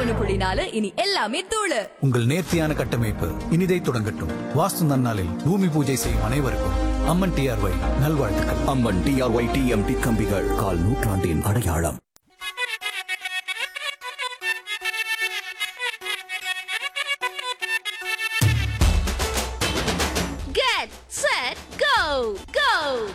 ஒண்ணு புள்ளி நாலு இனி எல்லாமே தூளு உங்கள் நேர்த்தியான கட்டமைப்பு இனிதை தொடங்கட்டும் வாஸ்து நன்னாளில் பூமி பூஜை செய்யும் அனைவருக்கும் அம்மன் டிஆர்ஒய் நல்வாழ்த்துக்கள் அம்மன் டிஆர்ஒய் டிஎம்டி கம்பிகள் கால் நூற்றாண்டின் அடையாளம் Get set go go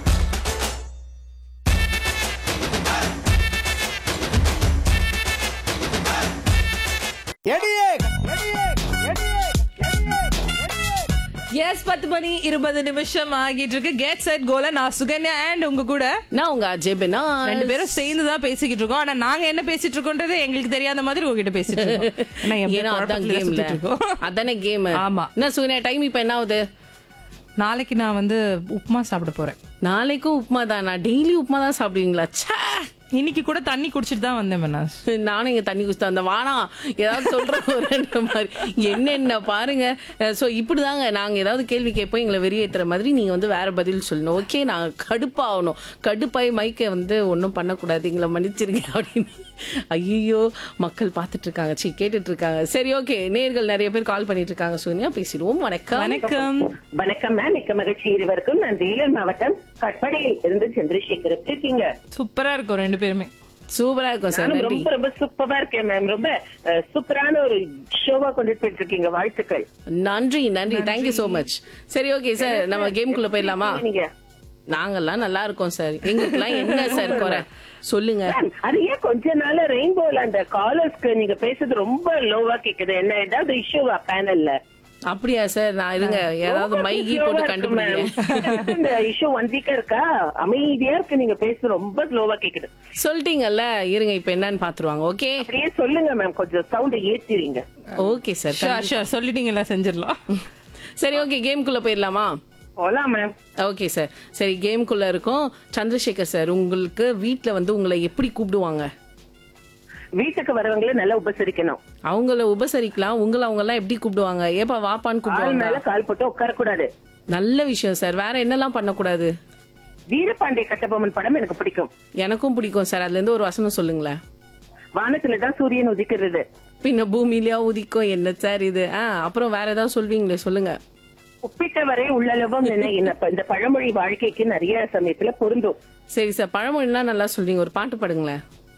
yes பத்து மணி இருபது நிமிஷம் ஆகிட்டு இருக்கு கெட் செட் கோல நான் சுகன்யா அண்ட் உங்க கூட நான் உங்க அஜய் பெனா ரெண்டு பேரும் சேர்ந்து தான் பேசிக்கிட்டு இருக்கோம் ஆனா நாங்க என்ன பேசிட்டு இருக்கோன்றது எங்களுக்கு தெரியாத மாதிரி உங்ககிட்ட பேசிட்டு இருக்கோம் ஆனா எப்படி ஏன்னா அதான் குழப்பத்திலே கேம்ல சுத்திட்டு இருக்கோம். அதானே கேம் ஆமா. என்ன சுகன்யா டைம் இப்ப என்ன ஆகுது நாளைக்கு நான் வந்து உப்புமா சாப்பிட போறேன் நாளைக்கும் உப்புமா தான் நான் டெய்லி உப்புமா தான் சாப்பிடுவீங்களா ச்சே. இன்னைக்கு கூட தண்ணி குடிச்சிட்டு தான் வந்தேன் மனாஸ் நானும் இங்க தண்ணி குடிச்சு அந்த வானா ஏதாவது சொல்ற மாதிரி என்னென்ன பாருங்க சோ இப்படிதாங்க நாங்க ஏதாவது கேள்வி கேட்போம் எங்களை வெறியேத்துற மாதிரி நீங்க வந்து வேற பதில் சொல்லணும் ஓகே நாங்க கடுப்பாகணும் கடுப்பாய் மைக்க வந்து ஒன்றும் பண்ணக்கூடாது எங்களை மன்னிச்சிருங்க அப்படின்னு ஐயோ மக்கள் பார்த்துட்டு இருக்காங்க சி கேட்டுட்டு இருக்காங்க சரி ஓகே நேர்கள் நிறைய பேர் கால் பண்ணிட்டு இருக்காங்க சோனியா பேசிடுவோம் வணக்கம் வணக்கம் வணக்கம் மேம் மிக்க மகிழ்ச்சி இருவருக்கும் நான் வேலூர் மாவட்டம் கட்படியில் இருந்து சந்திரசேகர் எப்படி இருக்கீங்க சூப்பரா இருக்கும் ரெண்டு பேருமே சூப்பரா இருக்கும் சார் நானும் நன்றி ரொம்ப ரொம்ப சூப்பரா இருக்கேன் மேம் ரொம்ப அஹ், சூப்பரான ஒரு ஷோவா கொண்டுட்டு போயிட்டு இருக்கீங்க வாழ்த்துக்கள் நன்றி நன்றி தேங்க்யூ சோ மச் சரி ஓகே சார் நம்ம கேம்குள்ள போயிடலாமா நீங்க நாங்கெல்லாம் நல்லா இருக்கோம் சார் எங்களுக்குலாம் என்ன சார் குறை சொல்லுங்க மேம், அது ஏன் கொஞ்ச நாள ரெயின்போல அந்த காலர்ஸ்க்கு நீங்க பேசுறது ரொம்ப லோவா கேக்குது என்ன ஏதாவது இஷ்யூவா பேனல்ல அப்படியா சார் நான் இருங்க ஏதாவது மைகி போட்டு கண்டுபிடிக்கிறேன் இந்த இஷ்யூ ஒன் வீக்கா இருக்கா அமைதியா இருக்கு நீங்க பேசுறது ரொம்ப ஸ்லோவா கேக்குது சொல்லிட்டீங்கல்ல இருங்க இப்ப என்னன்னு பாத்துருவாங்க ஓகே அப்படியே சொல்லுங்க மேம் கொஞ்சம் சவுண்ட் ஏத்திறீங்க ஓகே சார் ஷூர் ஷூர் சொல்லிட்டீங்களா செஞ்சிடலாம் சரி ஓகே கேம்குள்ள போயிடலாமா போலாம் மேம் ஓகே சார் சரி கேம்குள்ள இருக்கோம் சந்திரசேகர் சார் உங்களுக்கு வீட்ல வந்து உங்களை எப்படி கூப்பிடுவாங்க வீட்டுக்கு வரவங்கள நல்லா உபசரிக்கணும் அவங்கள உபசரிக்கலாம் உங்களை அவங்க எல்லாம் எப்படி கூப்பிடுவாங்க ஏப்பா வாப்பான்னு ஆள் கூப்பிடுவாங்க மேல கால் போட்டு உட்கார கூடாது நல்ல விஷயம் சார் வேற என்னெல்லாம் பண்ணக்கூடாது வீரபாண்டிய கட்டபொம்மன் படம் எனக்கு பிடிக்கும் எனக்கும் பிடிக்கும் சார் அதுல இருந்து ஒரு வசனம் சொல்லுங்களேன் வானத்துல தான் சூரியன் உதிக்கிறது பின்ன பூமியிலயா உதிக்கும் என்ன சார் இது ஆ அப்புறம் வேற ஏதாவது சொல்வீங்களே சொல்லுங்க உப்பிட்ட வரை உள்ளளவும் நினை என்ன- இந்த பழமொழி வாழ்க்கைக்கு நிறைய சமயத்துல பொருந்தும் சரி சார் பழமொழிலாம் நல்லா சொல்றீங்க ஒரு பாட்டு பாடுங்களேன்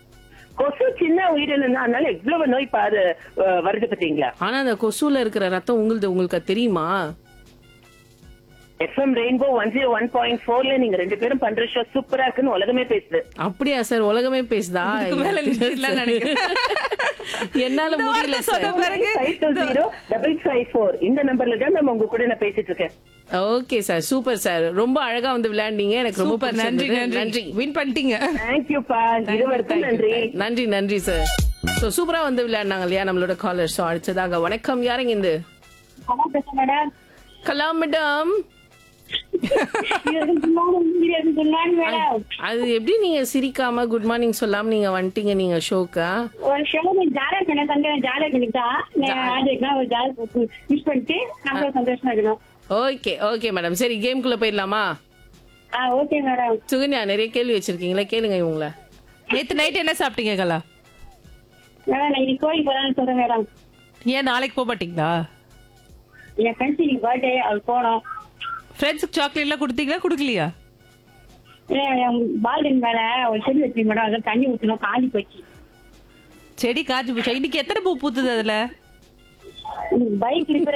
கொசு சின்ன உயிரினம் அதனால எவ்வளவு நோய் பாரு அஹ், வருது பாத்தீங்களா ஆனா அந்த கொசுல இருக்கிற ரத்தம் உங்களுது உங்களுக்கு அது தெரியுமா FM rainbow one zero one point ஃபோர்ல நீங்க ரெண்டு பேரும் பண்ற ஷோ சூப்பரா இருக்குன்னு உலகமே பேசுது அப்படியா சார் உலகமே பேசுதா இதுக்கு மேல நிறுத்திடலாம்னு நினைக்கிறேன். என்னால இந்த முடியல வார்த்தை சார் சொன்ன பிறகு five two zero double five four இந்த நம்பர்ல தான் நம்ம உங்க கூட நான் பேசிட்டு இருக்கேன் ஓகே சார் சூப்பர் சார் ரொம்ப அழகா வந்து விளையாண்டீங்க எனக்கு ரொம்ப சூப்பர் நன்றி பிடிச்சிருந்தது. நன்றி வின் பண்ணிட்டீங்க தேங்க்யூ பா இருவருக்கும் நன்றி நன்றி நன்றி சார் சோ சூப்பரா வந்து விளையாடினாங்க இல்லையா நம்மளோட காலர் ஸோ அடுத்ததாக வணக்கம் யாருங்க இந்த கலாம் மேடம் அது எப்படி நீங்க சிரிக்காம குட் மார்னிங் சொல்லாம நீங்க வந்துட்டீங்க நீங்க ஷோக்கா ஒரு ஷோ ஜாலியா இருக்கேன் தங்க ஜாலியா பண்ணிட்டா நான் ஒரு ஜாலி மிஸ் பண்ணிட்டு நம்ம சந்தோஷமா இருக்கணும் ஓகே ஓகே மேடம் சரி கேம்குள்ள போயிடலாமா ஆ ஓகே மேடம் சுகன்யா நிறைய கேள்வி வச்சிருக்கீங்களா கேளுங்க இவங்கள நேத்து நைட் என்ன சாப்பிட்டீங்க கலா மேடம் நான் இன்னைக்கு கோயில் போறான்னு சொல்றேன் மேடம் ஏன் நாளைக்கு போக மாட்டீங்களா என் ஃப்ரெண்ட்ஸ் இன்னைக்கு பர்த்டே அது போனோம் ஃப்ரெண்ட்ஸுக்கு சாக்லேட் எல்லாம் கொடுத்தீங்களா கொடுக்கலையா என் பால்டின் மேல ஒரு செடி வச்சு மேடம் அதை தண்ணி ஊற்றணும் காலி போச்சு செடி காய்ச்சி போச்சா இன்னைக்கு எத்தனை பூ பூத்துது அதுல பைக் ரிப்பேர்